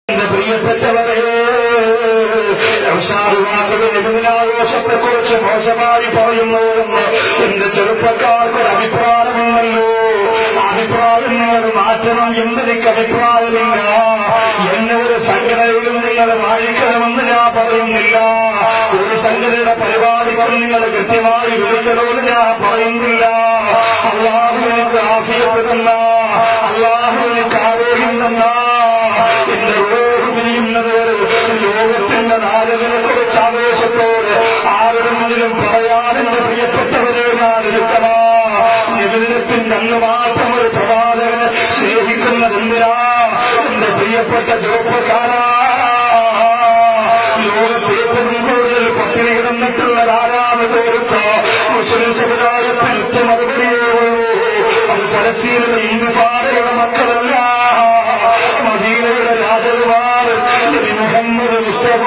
എന്റെ പ്രിയപ്പെട്ടവരെ ഔഷാദിവാസത്തെ കുറിച്ച് മോശമായി പറയുന്നു എന്ന് എന്റെ ചെറുപ്പക്കാർക്കൊരു അഭിപ്രായമുണ്ടല്ലോ അഭിപ്രായം നിങ്ങൾ മാറ്റണം എന്നെനിക്ക് അഭിപ്രായമില്ല എന്നെ ഒരു സംഘടനയിലും നിങ്ങൾ വായിക്കണമെന്ന് ഞാൻ പറയുന്നില്ല ഒരു സംഘടനയുടെ പരിപാടികൾ നിങ്ങൾ കൃത്യമായി വിളിക്കണമെന്ന് ഞാൻ പറയുന്നില്ല അള്ളാഹു എനിക്ക് ആഫിയത്ത് തന്ന അള്ളാഹു എനിക്ക് ആരോഗ്യം തന്ന എന്റെ റോഹ് പിരിയുന്നത് ലോകത്തിന്റെ നാലുകളെ കുറിച്ച് ആവേശത്തോട് ആരുടെ മുന്നിലും പറയാൻ എന്റെ പ്രിയപ്പെട്ടവരെ ഞാൻ എടുക്കണ നിബിധനത്തിന്റെ അന്ന് മാത്രം ഒരു പ്രവാചകനെ സ്നേഹിക്കുന്നതെന്തിനാ എന്റെ പ്രിയപ്പെട്ട ചെറുപ്പക്കാരാ ലോകത്ത് ഏറ്റവും കൂടുതൽ പട്ടിണി കിടന്നിട്ടുള്ള ആരാമെന്ന് ചോദിച്ച മുസ്ലിം സമുദായത്തിൽ ഒറ്റ മറുപടിയേ ഉള്ളൂ അത് ഫലസ്തീനിലെ ഇന്ത്യപാടയുടെ മക്കളല്ല മദീനയുടെ രാജകുമാർ നബി മുഹമ്മദ് മുസ്തഫ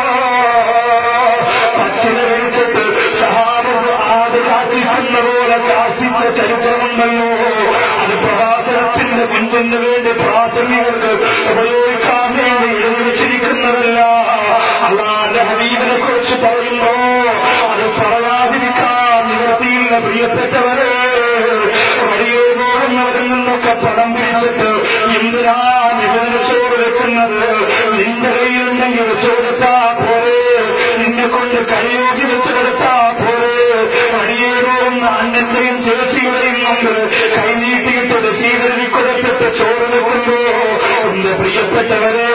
പച്ചില കഴിച്ചിട്ട് സഹാബത്ത് ആട് കാത്തിക്കുന്ന പോലെ കാത്തിച്ച ചരിത്രമുണ്ടല്ലോ അത് പ്രവാസനത്തിന്റെ പിന്തുണ വേണ്ടി പ്രാസംഗികൾക്ക് ഉപയോഗിക്കാൻ വേണ്ടി എഴുതി വെച്ചിരിക്കുന്നതല്ല അള്ളാന്റെ ഹബീബിനെ കുറിച്ച് പറയുമ്പോ അത് പറയാതിരിക്കാൻ നിവർത്തിയില്ല പ്രിയപ്പെട്ടവരെ വഴിയോ പോകുന്നവരിൽ നിന്നൊക്കെ പണം പിടിച്ചിട്ട് എന്തിനാ നിബന്ധന ചോറ് വെക്കുന്നത് നിന്റെ കയ്യിലുണ്ടെങ്കിൽ വെച്ചു കൊടുത്താ പോലെ നിന്നെ കൊണ്ട് കൈയോക്കി വെച്ചു കൊടുത്താ പോലെ വഴിയേ പോകുന്ന അണ്ണന്റെയും ചേച്ചിയുടെയും മുമ്പ് കൈനീട്ടിയിട്ട് രസീതെഴുതി കൊടുത്തിട്ട് ചോറ് വെക്കുമ്പോ എന്റെ പ്രിയപ്പെട്ടവരെ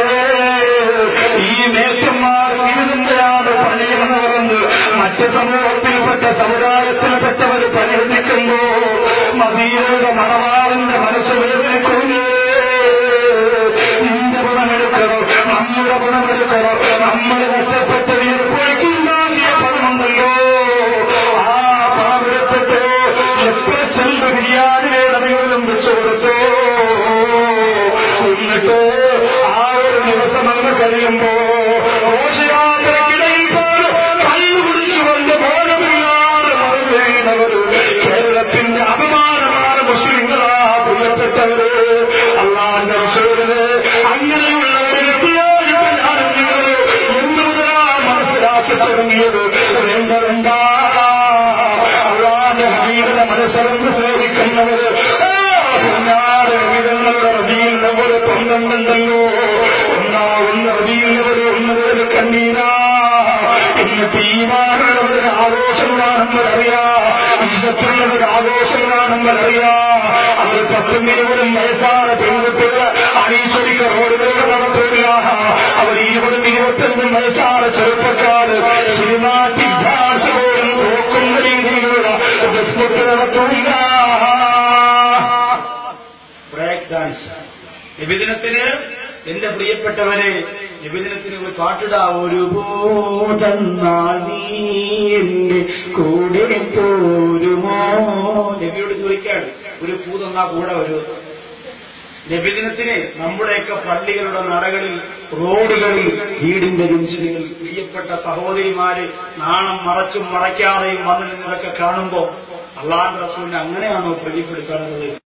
ഈ മേറ്റന്മാർ ഇതിന്റെയാണ് പണിയെന്ന് പറഞ്ഞ് മറ്റ് സമൂഹത്തിൽപ്പെട്ട സമുദായത്തിൽപ്പെട്ടവർ പരിഹരിക്കുമ്പോ മദീനയുടെ മണവാളിന്റെ മനസ്സ് വേദനിക്കുന്നേ നിന്റെ പണമെടുക്കണോ നമ്മുടെ പണമെടുക്കണോ നമ്മൾ കഷ്ടപ്പെട്ട വീട് പൊളിക്കുണ്ടാകിയ പണമുണ്ടല്ലോ ആ പണമെടുത്തിട്ട് എത്ര ചെമ്പ് ബിരിയാണി വേണമെങ്കിലും വെച്ചു കൊടുത്തോ എന്നിട്ട് ആ ഒരു ദിവസം അങ്ങ് കഴിയുമ്പോ ഘോഷയാത്രക്കിടയിൽ പോലും കല്ലുകുടിച്ചുകൊണ്ട് ബോധമില്ലാതെ മറുപടിയുന്നവർ കേരളത്തിന്റെ അപമാനമാണ് മുസ്ലിങ്ങളാ പ്രിയപ്പെട്ടവര് അള്ളാന്റെ റസൂലിന് അങ്ങനെയുള്ളവരെ ഉപയോഗിക്കാനും നിങ്ങൾ എന്ന് മുതലാ മനസ്സിലാക്കി തുടങ്ങിയത് വേണ്ട വേണ്ട അള്ളാന്റെ ഹബീബിനെ മനസ്സറിഞ്ഞ് സ്നേഹിക്കുന്നവര് പിന്നാലെ വിധങ്ങളുടെ റബിയിൽ ഒരു തൊണ്ടുണ്ടല്ലോ ഒന്നാ ഒന്ന് റബിയിൽ ഒരു ഒന്നൊരു കണ്ണീരാ എന്നിട്ട് ഈമാനുള്ളവരുടെ ആഘോഷങ്ങളാണെന്നറിയാ ഇഷ്ടത്തുള്ളവരുടെ ആഘോഷങ്ങളാണെന്നറിയാ അവർ പത്തും ഇരുപതും വയസ്സായ പെൺകുട്ടികൾ അണീശ്വരിക റോഡുകളിൽ നടത്തില്ല അവർ ഇരുപതും ഇരുപത്തൊന്നും വയസ്സായ ചെറുപ്പക്കാർ സിനിമാറ്റി ഭാഷ പോലും നോക്കുന്ന രീതിയിലുള്ള ഡെസ്പൊട്ട് നടത്തില്ല ബ്രേക്ക് ഡാൻസ് നിബിദിനത്തിന് എന്റെ പ്രിയപ്പെട്ടവരെ നിബിദിനത്തിന് ഒരു പാട്ടിടാ ഒരു തന്നാൽ നീ എന്റെ കൂടെ പോരുമോ നബിയോട് ചോദിക്കാണ് ഒരു പൂ തന്നാ കൂടെ വരൂ നബിദിനത്തിന് നമ്മുടെയൊക്കെ പള്ളികളുടെ നടകളിൽ റോഡുകളിൽ വീടിന്റെ ജംഗ്ഷനുകളിൽ പ്രിയപ്പെട്ട സഹോദരിമാര് നാണം മറച്ചും മറയ്ക്കാതെയും വന്നു നിന്നതൊക്കെ കാണുമ്പോ അള്ളാഹ് റസൂലിനെ അങ്ങനെയാണോ പ്രതിപ്പെടുത്താറുള്ളത്